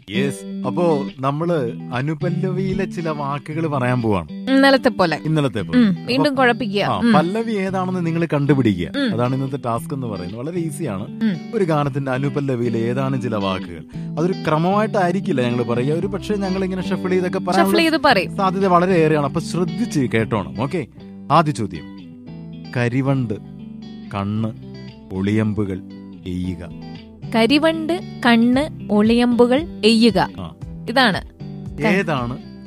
Yes അപ്പോ നമ്മള് അനുപല്ലവിയിലെ ചില വാക്കുകൾ പറയാൻ പോവാണ് ഇന്നലത്തെ പോലെ ഇന്നലത്തെ പോലെ. ഉം, വീണ്ടും കുഴപ്പിക്കുക ആ ഉം. പല്ലവി ഏതാണെന്ന് നിങ്ങൾ കണ്ടുപിടിക്കുക ഉം. അതാണ് ഇന്നത്തെ ടാസ്ക് എന്ന് പറയുന്നത് വളരെ ഈസിയാണ് ഉം. ഒരു ഗാനത്തിന്റെ അനുപല്ലവിയിലെ ഏതാനും ചില വാക്കുകൾ അതൊരു ക്രമമായിട്ടായിരിക്കില്ല ഞങ്ങൾ പറയുക ഒരു പക്ഷേ ഞങ്ങൾ ഇങ്ങനെ ഷഫിൾ ചെയ്തൊക്കെ ഷഫിൾ പറയാനുള്ള ചെയ്ത് പറയും സാധ്യത വളരെ ഏറെയാണ് അപ്പൊ ശ്രദ്ധിച്ച് കേട്ടോണം ഓക്കെ ആദ്യ ചോദ്യം കരിവണ്ട് കണ്ണ് ഒളിയമ്പുകൾ എയ്യുക കരിവണ്ട് കണ്ണ് ഒളിയമ്പുകൾ എയ്യുക ആ. ഇതാണ് ഏതാണ്